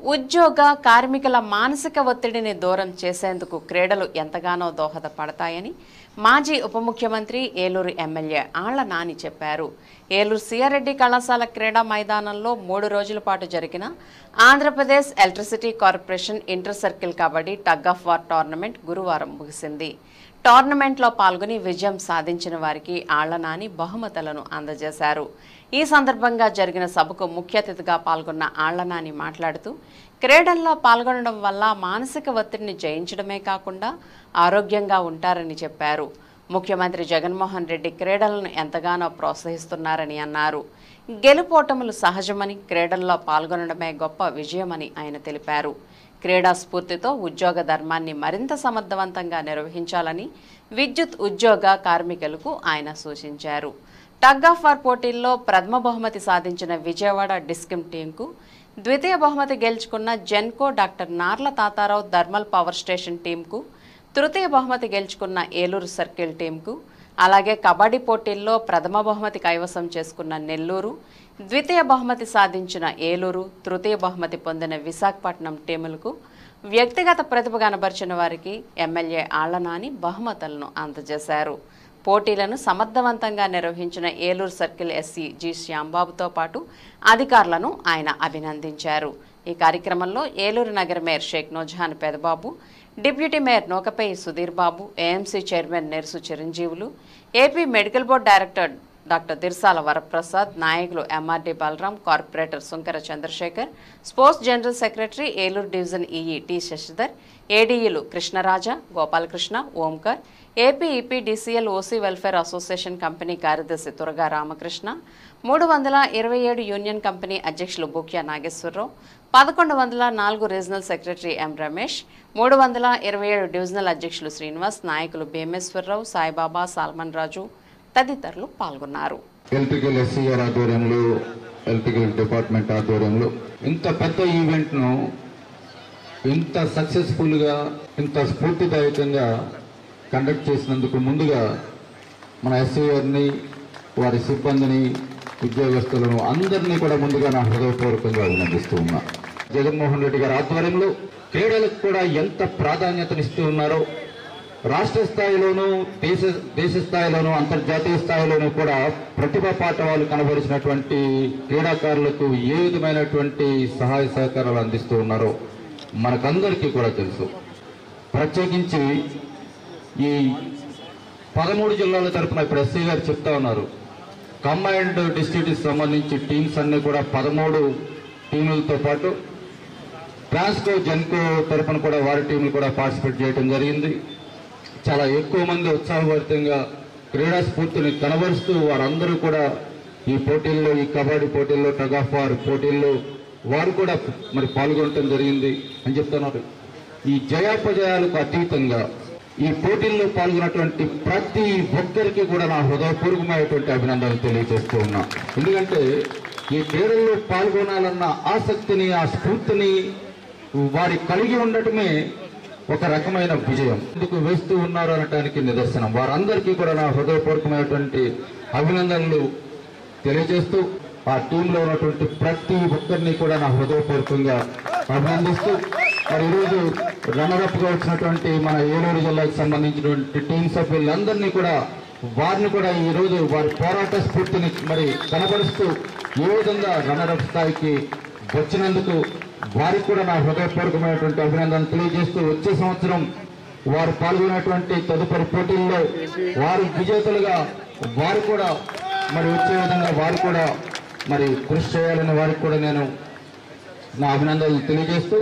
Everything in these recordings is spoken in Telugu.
ఉద్యోగ కార్మికుల మానసిక ఒత్తిడిని దూరం చేసేందుకు క్రీడలు ఎంతగానో దోహదపడతాయని మాజీ ఉప ముఖ్యమంత్రి ఏలూరు ఎమ్మెల్యే ఆళ్ల నాని చెప్పారు ఏలూరు సిఆర్రెడ్డి కళాశాల క్రీడా మైదానంలో మూడు రోజుల పాటు జరిగిన Andhra Pradesh electricity corporation inter circle kabaddi tug of war tournament గురువారం ముగిసింది టోర్నమెంట్లో పాల్గొని విజయం సాధించిన వారికి ఆళ్ల నాని బహుమతులను అందజేశారు ఈ సందర్భంగా జరిగిన సభకు ముఖ్య అతిథిగా పాల్గొన్న ఆళ్ల నాని మాట్లాడుతూ క్రీడల్లో పాల్గొనడం వల్ల మానసిక ఒత్తిడిని జయించడమే కాకుండా ఆరోగ్యంగా ఉంటారని చెప్పారు ముఖ్యమంత్రి జగన్మోహన్ రెడ్డి క్రీడలను ఎంతగానో ప్రోత్సహిస్తున్నారని అన్నారు గెలుపోటములు సహజమని క్రీడల్లో పాల్గొనడమే గొప్ప విజయమని ఆయన తెలిపారు క్రీడా స్ఫూర్తితో ఉద్యోగ ధర్మాన్ని మరింత సమర్థవంతంగా నిర్వహించాలని విద్యుత్ ఉద్యోగ కార్మికులకు ఆయన సూచించారు టగ్ ఆఫ్ వార్ పోటీల్లో ప్రథమ బహుమతి సాధించిన విజయవాడ డిస్కిమ్ టీంకు ద్వితీయ బహుమతి గెలుచుకున్న Genco doctor Narla Tatarao thermal power station టీంకు తృతీయ బహుమతి గెలుచుకున్న ఏలూరు సర్కిల్ టీంకు అలాగే కబడ్డీ పోటీల్లో ప్రథమ బహుమతి కైవసం చేసుకున్న నెల్లూరు ద్వితీయ బహుమతి సాధించిన ఏలూరు తృతీయ బహుమతి పొందిన విశాఖపట్నం టీములకు వ్యక్తిగత ప్రతిభ కనబరిచిన వారికి ఎమ్మెల్యే ఆళ్లనాని బహుమతులను అందజేశారు పోటీలను సమర్థవంతంగా నిర్వహించిన ఏలూరు సర్కిల్ ఎస్సీ జి శ్యాంబాబుతో పాటు అధికారులను ఆయన అభినందించారు ఈ కార్యక్రమంలో ఏలూరు నగర mayor Sheikh Noorjahan Pedababu deputy mayor నోకపై Sudheer Babu AMC chairman Nersu Chiranjeevulu AP medical board director doctor Dirsala Varaprasad నాయకులు MRD Balaram corporator Sunkara Chandrasekhar sports general secretary Eluru division EE T Sasidhar ఏడీఈలు Krishnaraja Gopalakrishna Omkar AP EPDCL OC welfare association company కార్యదర్శి తురగా రామకృష్ణ మూడు వందల ఇరవై ఏడు యూనియన్ కంపెనీ అధ్యక్షులు బుక్యా నాగేశ్వరరావు పదకొండు వందల నాలుగు రీజనల్ సెక్రటరీ ఎం రమేష్ మూడు వందల ఇరవై ఏడు డివిజనల్ అధ్యక్షులు శ్రీనివాస్ నాయకులు భీమేశ్వరరావు సాయిబాబా సాల్మన్ రాజు తదితరులు పాల్గొన్నారు ఎలక్ట్రికల్ ఎస్సీ గారి ఆధ్వర్యంలో ఎలక్ట్రికల్ డిపార్ట్మెంట్ ఆధ్వర్యంలో ఇంత పెద్ద ఈవెంట్ను ఇంత సక్సెస్ఫుల్గా ఇంత స్ఫూర్తిదాయకంగా కండక్ట్ చేసినందుకు ముందుగా మన ఎస్సీ గారిని వారి సిబ్బందిని ఉద్యోగస్తులను అందరినీ కూడా ముందుగా నా హృదయపూర్వకంగా అభినందిస్తూ ఉన్నా జగన్మోహన్ రెడ్డి గారి ఆధ్వర్యంలో క్రీడలకు కూడా ఎంత ప్రాధాన్యతనిస్తూ ఉన్నారో రాష్ట్ర స్థాయిలోనూ దేశ దేశ స్థాయిలోనూ అంతర్జాతీయ స్థాయిలోనూ కూడా ప్రతిభా పాఠవాలు కనబరిచినటువంటి క్రీడాకారులకు ఏ విధమైనటువంటి సహాయ సహకారాలు అందిస్తూ ఉన్నారో మనకందరికీ కూడా తెలుసు ప్రత్యేకించి ఈ పదమూడు జిల్లాల తరపున ఇప్పుడు ఎస్సీ గారు చెప్తా ఉన్నారు కంబైన్డ్ డిస్ట్రిక్ట్కి సంబంధించి టీమ్స్ అన్ని కూడా పదమూడు టీములతో పాటు ట్రాన్స్కో జెన్కో తరపున కూడా వారి టీంలు కూడా పార్టిసిపేట్ చేయడం జరిగింది చాలా ఎక్కువ మంది ఉత్సాహభరితంగా క్రీడా స్ఫూర్తిని కనబరుస్తూ వారందరూ కూడా ఈ పోటీల్లో ఈ కబడ్డీ పోటీల్లో టగ్ ఆఫ్ వార్ పోటీల్లో వారు కూడా మరి పాల్గొనటం జరిగింది అని చెప్తున్నారు ఈ జయాపజయాలకు అతీతంగా ఈ పోటీల్లో పాల్గొన్నటువంటి ప్రతి ఒక్కరికి కూడా నా హృదయపూర్వకమైనటువంటి అభినందనలు తెలియజేస్తూ ఉన్నా ఎందుకంటే ఈ క్రీడల్లో పాల్గొనాలన్న ఆసక్తిని ఆ స్ఫూర్తిని వారి కలిగి ఉండటమే ఒక రకమైన విజయం ఎందుకు వేస్తూ ఉన్నారు అనటానికి నిదర్శనం వారందరికీ కూడా నా హృదయపూర్వకమైనటువంటి అభినందనలు తెలియజేస్తూ ఆ టీంలో ఉన్నటువంటి ప్రతి ఒక్కరిని కూడా నా హృదయపూర్వకంగా అభినందిస్తూ మరి ఈరోజు రన్నరప్ గా వచ్చినటువంటి మన ఏలూరు జిల్లాకు సంబంధించినటువంటి టీం సభ్యులందరినీ కూడా వారిని కూడా ఈ రోజు వారి పోరాట స్ఫూర్తిని మరి కనబరుస్తూ ఏ విధంగా రన్నరప్ స్థాయికి వచ్చినందుకు వారికి కూడా నా హృదయపూర్వకమైనటువంటి అభినందనలు తెలియజేస్తూ వచ్చే సంవత్సరం వారు పాల్గొనేటువంటి తదుపరి పోటీల్లో వారు విజేతలుగా వారు కూడా మరి వచ్చే విధంగా వారు కూడా మరి కృషి చేయాలని వారికి కూడా నేను నా అభినందనలు తెలియజేస్తూ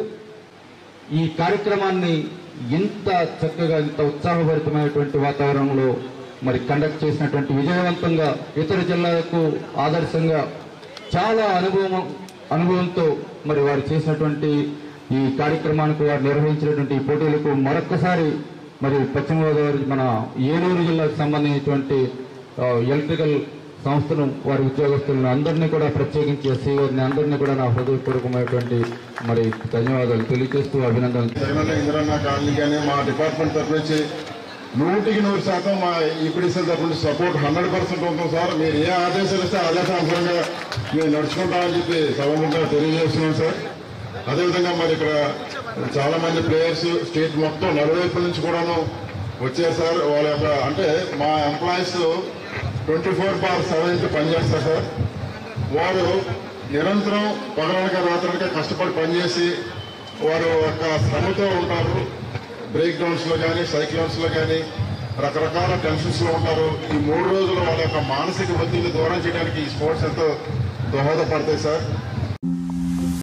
ఈ కార్యక్రమాన్ని ఇంత చక్కగా ఇంత ఉత్సాహభరితమైనటువంటి వాతావరణంలో మరి కండక్ట్ చేసినటువంటి విజయవంతంగా ఇతర జిల్లాలకు ఆదర్శంగా చాలా అనుభవం అనుభవంతో మరి వారు చేసినటువంటి ఈ కార్యక్రమానికి వారు నిర్వహించినటువంటి ఈ పోటీలకు మరొక్కసారి మరి పశ్చిమ గోదావరి మన ఏలూరు జిల్లాకు సంబంధించినటువంటి ఆ, ఎలక్ట్రికల్ సంస్థను వారి ఉద్యోగస్తులను అందరినీ కూడా ప్రత్యేకించి ఎస్సీ గారిని అందరినీ కూడా నా హృదయపూర్వకమైనటువంటి మరి ధన్యవాదాలు తెలియజేస్తూ అభినందనలు జగనన్న ఇంద్రన్న కాలనీ కానీ మా డిపార్ట్మెంట్ తరఫు నుంచి నూటికి నూరు శాతం మా ఈపీడీసీల తరఫు నుంచి సపోర్ట్ హండ్రెడ్ పర్సెంట్ ఉంటుంది సార్ మీరు ఏ ఆదేశాలు ఇస్తే ఆదేశానుసారంగా మేము నడుచుకుంటామని చెప్పి సభముఖంగా తెలియజేస్తున్నాం సార్ అదేవిధంగా మరి ఇక్కడ చాలా మంది ప్లేయర్స్ స్టేట్ మొత్తం నలువైపుల నుంచి కూడాను వచ్చారు సార్ వాళ్ళ యొక్క అంటే మా employees twenty four bar seven పనిచేస్తారు సార్ వారు నిరంతరం పగలనక రాత్రనక కష్టపడి పనిచేసి వారు ఒక శ్రమతో ఉంటారు బ్రేక్ డౌన్స్ లో కానీ సైక్లోన్స్ లో కానీ రకరకాల టెన్షన్స్ లో ఉంటారు ఈ మూడు రోజులు వాళ్ళ యొక్క మానసిక ఒత్తిడిని దూరం చేయడానికి ఈ స్పోర్ట్స్ ఎంతో దోహదపడతాయి సార్